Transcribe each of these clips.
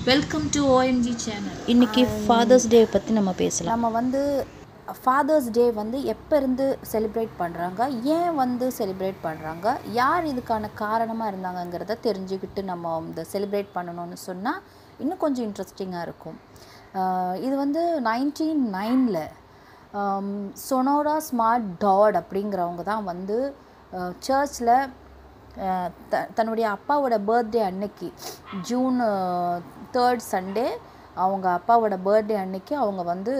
welcome to OMG channel இன்னைக்கு father's day பற்றி நம்ம பேசலாம் நம்ம வந்து ஃபாதர்ஸ் டே வந்து எப்போ இருந்து செலிப்ரேட் பண்ணுறாங்க ஏன் வந்து செலிப்ரேட் பண்ணுறாங்க யார் இதுக்கான காரணமாக இருந்தாங்கங்கிறத தெரிஞ்சுக்கிட்டு நம்ம இந்த செலிப்ரேட் பண்ணணும்னு சொன்னால் இன்னும் கொஞ்சம் இன்ட்ரெஸ்டிங்காக இருக்கும் ஆஹ் இது வந்து நைன்டீன் நைனில் சொனோரா ஸ்மார்ட் டாட் அப்படிங்கிறவங்க தான் வந்து சர்ச்சில் த தன்னுடைய அப்பாவோட பர்த்டே அன்னைக்கு ஜூன் தேர்ட் சண்டே அவங்க அப்பாவோட பர்த்டே அன்னைக்கு அவங்க வந்து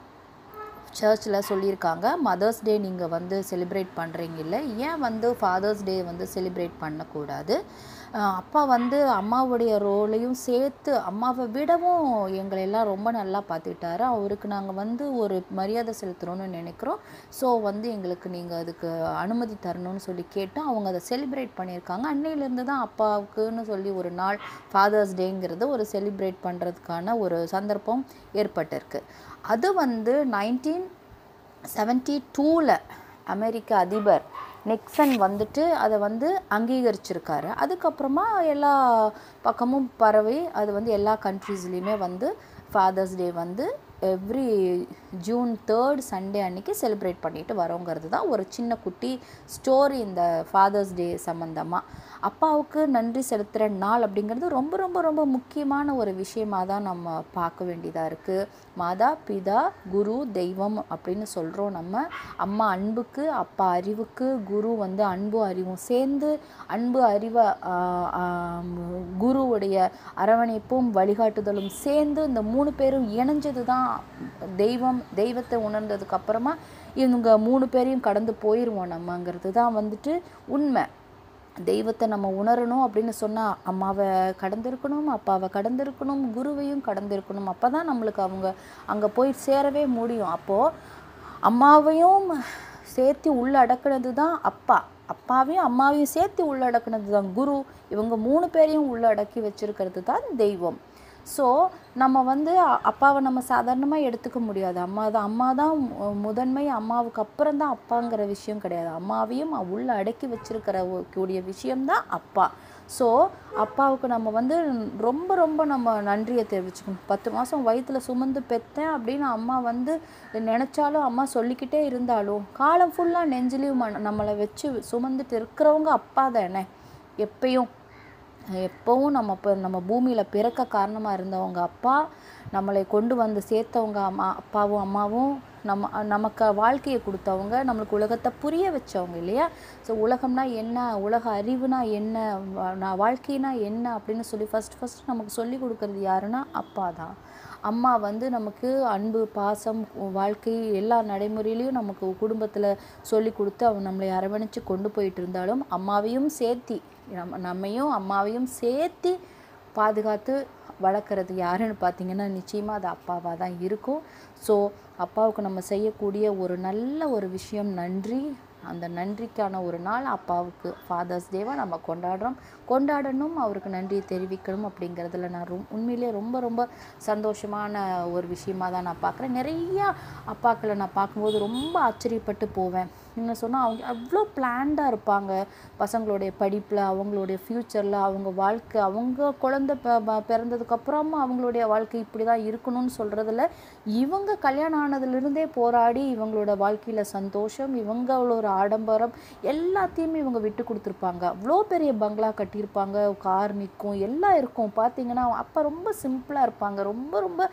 சர்ச்சில் சொல்லியிருக்காங்க மதர்ஸ் டே நீங்கள் வந்து செலிப்ரேட் பண்ணுறீங்கல்ல ஏன் வந்து ஃபாதர்ஸ் டே வந்து செலிப்ரேட் பண்ணக்கூடாது அஹ் அப்பா வந்து அம்மாவுடைய ரோலையும் சேர்த்து அம்மாவை விடவும் எங்களை எல்லாம் ரொம்ப நல்லா பார்த்துக்கிட்டாரு அவருக்கு நாங்கள் வந்து ஒரு மரியாதை செலுத்துகிறோன்னு நினைக்கிறோம் ஸோ வந்து எங்களுக்கு நீங்கள் அதுக்கு அனுமதி தரணும்னு சொல்லி கேட்டு அவங்க அதை செலிப்ரேட் பண்ணியிருக்காங்க அன்னையிலேருந்து தான் அப்பாவுக்குன்னு சொல்லி ஒரு நாள் ஃபாதர்ஸ் டேங்கிறது ஒரு செலிப்ரேட் பண்ணுறதுக்கான ஒரு சந்தர்ப்பம் ஏற்பட்டிருக்கு அது வந்து நைன்டீன் செவன்ட்டி டூவில் அமெரிக்க அதிபர் நிக்சன் வந்துட்டு அதை வந்து அங்கீகரிச்சிருக்காரு அதுக்கப்புறமா எல்லா பக்கமும் பரவி அது வந்து எல்லா கண்ட்ரீஸ்லேயுமே வந்து ஃபாதர்ஸ் டே வந்து எவ்ரி ஜூன் தேர்ட் சண்டே அன்னைக்கு செலிப்ரேட் பண்ணிட்டு வரோங்கிறது தான் ஒரு சின்ன குட்டி ஸ்டோரி இந்த ஃபாதர்ஸ் டே சம்மந்தமாக அப்பாவுக்கு நன்றி செலுத்துகிற நாள் அப்படிங்கிறது ரொம்ப ரொம்ப ரொம்ப முக்கியமான ஒரு விஷயமாக தான் நம்ம பார்க்க வேண்டியதாக இருக்குது மாதா பிதா குரு தெய்வம் அப்படின்னு சொல்கிறோம் நம்ம அம்மா அன்புக்கு அப்பா அறிவுக்கு குரு வந்து அன்பும் அறிவும் சேர்ந்து அன்பு அறிவை ஆஹ், ஆஹ், குருவுடைய அரவணைப்பும் வழிகாட்டுதலும் சேர்ந்து இந்த மூணு பேரும் இணைஞ்சது தான் தெய்வம் தெய்வத்தை உணர்ந்ததுக்கு அப்புறமா இவங்க மூணு பேரையும் கடந்து போயிடுவோம் நம்மங்கிறது தான் வந்துட்டு உண்மை தெய்வத்தை நம்ம உணரணும் அப்படின்னு சொன்னால் அம்மாவை கடந்திருக்கணும் அப்பாவை கடந்திருக்கணும் குருவையும் கடந்திருக்கணும் அப்போ தான் நம்மளுக்கு அவங்க அங்கே போய் சேரவே முடியும் அப்போது அம்மாவையும் சேர்த்து உள்ளடக்குனது தான் அப்பா அப்பாவையும் அம்மாவையும் சேர்த்து உள்ளடக்குனது தான் குரு இவங்க மூணு பேரையும் உள்ளடக்கி வச்சிருக்கிறது தான் தெய்வம் ஸோ நம்ம வந்து அ- அப்பாவை நம்ம சாதாரணமாக எடுத்துக்க முடியாது அம்மா தான் அம்மா தான் மு- முதன்மை அம்மாவுக்கு அப்புறம் தான் அப்பாங்கிற விஷயம் கிடையாது அம்மாவையும் அ- உள்ள அடக்கி வச்சிருக்கிற ஒ- கூடிய விஷயம்தான் அப்பா ஸோ அப்பாவுக்கு நம்ம வந்து ரொம்ப ரொம்ப நம்ம நன்றியை தெரிவிச்சுக்கணும் பத்து மாதம் வயித்துல சுமந்து பெத்தேன் அப்படின்னு அம்மா வந்து நினச்சாலும் அம்மா சொல்லிக்கிட்டே இருந்தாலும் காலம் ஃபுல்லாக நெஞ்சிலையும் ம- நம்மளை வச்சு சுமந்துட்டு இருக்கிறவங்க அப்பா தானே எப்பயும் எப்போவும் நம்ம இப்போ நம்ம பூமியில் பிறக்க காரணமாக இருந்தவங்க அப்பா நம்மளை கொண்டு வந்து சேர்த்தவங்க அம்மா அப்பாவும் அம்மாவும் நம்ம நமக்கு வாழ்க்கையை கொடுத்தவங்க நம்மளுக்கு உலகத்தை புரிய வச்சவங்க இல்லையா ஸோ உலகம்னா என்ன உலக அறிவுனா என்ன வா- நான் வாழ்க்கைனா என்ன அப்படின்னு சொல்லி ஃபஸ்ட் ஃபஸ்ட் நமக்கு சொல்லி கொடுக்கறது யாருன்னா அப்பா தான் அம்மா வந்து நமக்கு அன்பு பாசம் வாழ்க்கை எல்லா நடைமுறையிலையும் நமக்கு குடும்பத்தில் சொல்லி கொடுத்து அவன் நம்மளை அரவணைச்சு கொண்டு போயிட்டு இருந்தாலும் அம்மாவையும் சேர்த்தி நம்ம நம்மையும் அம்மாவையும் சேர்த்தி பாதுகாத்து வளர்க்குறது யாருன்னு பார்த்தீங்கன்னா நிச்சயமாக அது அப்பாவாக தான் இருக்கும் ஸோ அப்பாவுக்கு நம்ம செய்யக்கூடிய ஒரு நல்ல ஒரு விஷயம் நன்றி அந்த நன்றிக்கான ஒரு நாள் அப்பாவுக்கு ஃபாதர்ஸ் டேவாக நம்ம கொண்டாடுறோம் கொண்டாடணும் அவருக்கு நன்றியை தெரிவிக்கணும் அப்படிங்கிறதுல நான் ரொம் உண்மையிலேயே ரொம்ப ரொம்ப சந்தோஷமான ஒரு விஷயமா தான் நான் பார்க்குறேன் நிறையா அப்பாக்களை நான் பார்க்கும்போது ரொம்ப ஆச்சரியப்பட்டு போவேன் என்ன சொன்னால் அவங்க அவ்வளோ பிளான்டாக இருப்பாங்க பசங்களுடைய படிப்பில் அவங்களுடைய ஃப்யூச்சரில் அவங்க வாழ்க்கை அவங்க குழந்தை ப ப- பிறந்ததுக்கப்புறமா அவங்களுடைய வாழ்க்கை இப்படி தான் இருக்கணும்னு சொல்கிறதுல இவங்க கல்யாணம் ஆனதுலேருந்தே போராடி இவங்களோட வாழ்க்கையில் சந்தோஷம் இவங்களோட ஆடம்பரம் எல்லாத்தையுமே இவங்க விட்டு கொடுத்துருப்பாங்க அவ்வளோ பெரிய பங்களா கட்டியிருப்பாங்க கார் நிற்கும் எல்லாம் இருக்கும் பார்த்தீங்கன்னா அப்போ ரொம்ப சிம்பிளாக இருப்பாங்க ரொம்ப ரொம்ப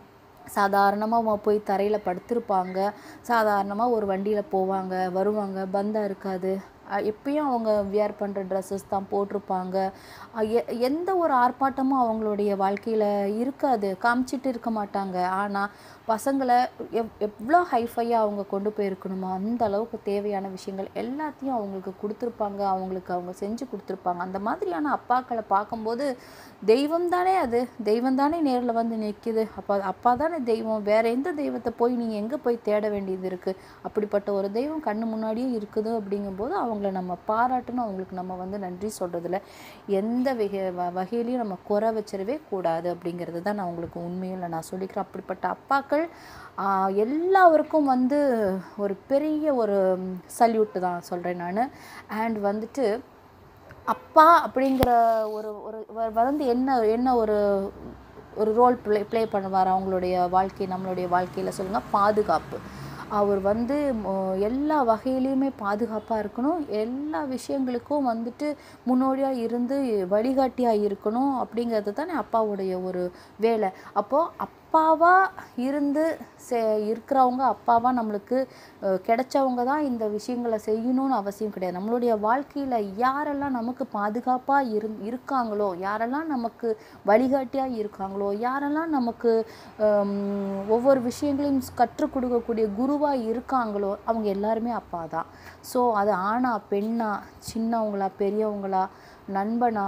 சாதாரணமாக போய் தரையில் படுத்திருப்பாங்க சாதாரணமாக ஒரு வண்டியில் போவாங்க வருவாங்க பந்தா இருக்காது அஹ் எப்பயும் அவங்க வியர் பண்ணுற ட்ரெஸ்ஸஸ் தான் போட்டிருப்பாங்க அஹ் எ- எந்த ஒரு ஆர்ப்பாட்டமும் அவங்களுடைய வாழ்க்கையில் இருக்காது காமிச்சிட்டு இருக்க மாட்டாங்க ஆனால் பசங்களை எவ் எவ்வளோ ஹைஃபையாக அவங்க கொண்டு போயிருக்கணுமோ அந்த அளவுக்கு தேவையான விஷயங்கள் எல்லாத்தையும் அவங்களுக்கு கொடுத்துருப்பாங்க அவங்களுக்கு அவங்க செஞ்சு கொடுத்துருப்பாங்க அந்த மாதிரியான அப்பாக்களை பார்க்கும்போது தெய்வம் தானே அது தெய்வம் தானே நேரில் வந்து நிற்கிது அப்பா அப்பா தானே தெய்வம் வேற எந்த தெய்வத்தை போய் நீங்கள் எங்கே போய் தேட வேண்டியது இருக்குது அப்படிப்பட்ட ஒரு தெய்வம் கண்ணு முன்னாடியே இருக்குது அப்படிங்கும்போது அவங்கள நம்ம பாராட்டணும் அவங்களுக்கு நம்ம வந்து நன்றி சொல்கிறதுல எந்த வகை வ- வகையிலையும் நம்ம குறை வச்சிடவே கூடாது அப்படிங்கிறது தான் நான் உங்களுக்கு உண்மையில் நான் சொல்லிக்கிறேன் அப்படிப்பட்ட அப்பாக்கள் ஆஹ், எல்லாருக்கும் வந்து ஒரு பெரிய ஒரு சல்யூட்டு தான் சொல்கிறேன் நான் அண்ட் வந்துட்டு அப்பா அப்படிங்கிற ஒரு ஒரு வ- வந்து என்ன என்ன ஒரு ஒரு ரோல் ப்ளே ப்ளே பண்ணுவார் அவங்களுடைய வாழ்க்கை நம்மளுடைய வாழ்க்கையில் சொல்லுங்கள் பாதுகாப்பு அவர் வந்து மொ- எல்லா வகையிலையுமே பாதுகாப்பாக இருக்கணும் எல்லா விஷயங்களுக்கும் வந்துட்டு முன்னோடியாக இருந்து வழிகாட்டியாக இருக்கணும் அப்படிங்கிறது தானே அப்பாவுடைய ஒரு வேலை அப்போது அப்பாவாக இருந்து செ இருக்கிறவங்க அப்பாவாக நம்மளுக்கு அஹ், கிடைச்சவங்க தான் இந்த விஷயங்களை செய்யணும்னு அவசியம் கிடையாது நம்மளுடைய வாழ்க்கையில் யாரெல்லாம் நமக்கு பாதுகாப்பாக இரு இருக்காங்களோ யாரெல்லாம் நமக்கு வழிகாட்டியாக இருக்காங்களோ யாரெல்லாம் நமக்கு ஹம், ஒவ்வொரு விஷயங்களையும் கற்றுக் கொடுக்கக்கூடிய குருவாக இருக்காங்களோ அவங்க எல்லாருமே அப்பா தான் ஸோ அது ஆணா பெண்ணா சின்னவங்களா பெரியவங்களா நண்பனா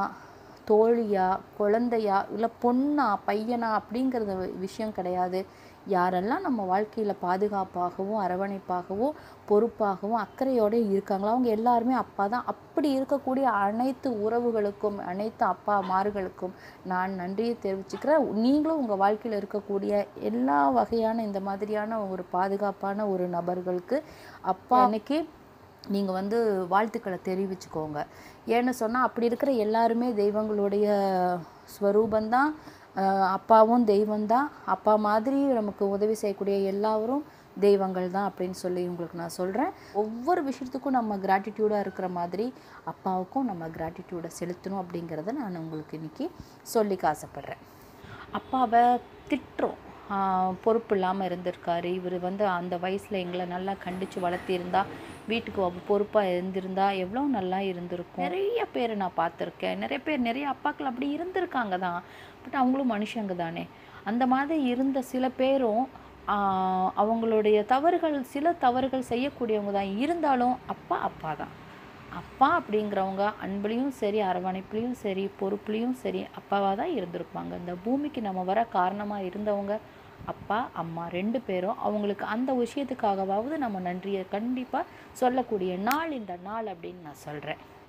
தோழியா குழந்தையா இல்லை பொண்ணா பையனா அப்படிங்கிறது விஷயம் கிடையாது யாரெல்லாம் நம்ம வாழ்க்கையில் பாதுகாப்பாகவும் அரவணைப்பாகவும் பொறுப்பாகவும் அக்கறையோடு இருக்காங்களோ அவங்க எல்லாருமே அப்பா தான் அப்படி இருக்கக்கூடிய அனைத்து உறவுகளுக்கும் அனைத்து அப்பா மார்களுக்கும் நான் நன்றியை தெரிவிச்சுக்கிறேன் நீங்களும் உங்கள் வாழ்க்கையில் இருக்கக்கூடிய எல்லா வகையான இந்த மாதிரியான ஒரு பாதுகாப்பான ஒரு நபர்களுக்கு அப்பா அன்னைக்கு நீங்கள் வந்து வாழ்த்துக்களை தெரிவிச்சுக்கோங்க ஏன்னு சொன்னால் அப்படி இருக்கிற எல்லாருமே தெய்வங்களுடைய ஸ்வரூபந்தான் அஹ் அப்பாவும் தெய்வம்தான் அப்பா மாதிரி நமக்கு உதவி செய்யக்கூடிய எல்லாரும் தெய்வங்கள் தான் அப்படின்னு சொல்லி உங்களுக்கு நான் சொல்கிறேன் ஒவ்வொரு விஷயத்துக்கும் நம்ம கிராட்டிடியூடாக இருக்கிற மாதிரி அப்பாவுக்கும் நம்ம கிராட்டிடியூடை செலுத்தணும் அப்படிங்கிறத நான் உங்களுக்கு இன்னைக்கு சொல்லிக்க ஆசைப்பட்றேன் அப்பாவை திட்டுறோம் ஆஹ் பொறுப்பு இல்லாமல் இருந்திருக்காரு இவர் வந்து அந்த வயசில் எங்களை நல்லா கண்டித்து வளர்த்திருந்தா வீட்டுக்கு அவ- பொறுப்பாக இருந்திருந்தா எவ்வளோ நல்லா இருந்திருக்கும் நிறைய பேர் நான் பார்த்துருக்கேன் நிறைய பேர் நிறைய அப்பாக்கள் அப்படி இருந்திருக்காங்க தான் பட் அவங்களும் மனுஷங்க தானே அந்த மாதிரி இருந்த சில பேரும் ஆஹ் அவங்களுடைய தவறுகள் சில தவறுகள் செய்யக்கூடியவங்க தான் இருந்தாலும் அப்பா அப்பா தான் அப்பா அப்படிங்கிறவங்க அன்புலேயும் சரி அரவணைப்புலேயும் சரி பொறுப்புலேயும் சரி அப்பாவாக தான் இருந்திருப்பாங்க இந்த பூமிக்கு நம்ம வர காரணமாக இருந்தவங்க அப்பா அம்மா ரெண்டு பேரும் அவங்களுக்கு அந்த விஷயத்துக்காகவாவது நம்ம நன்றியை கண்டிப்பாக சொல்லக்கூடிய நாள் இந்த நாள் அப்படின்னு நான் சொல்கிறேன்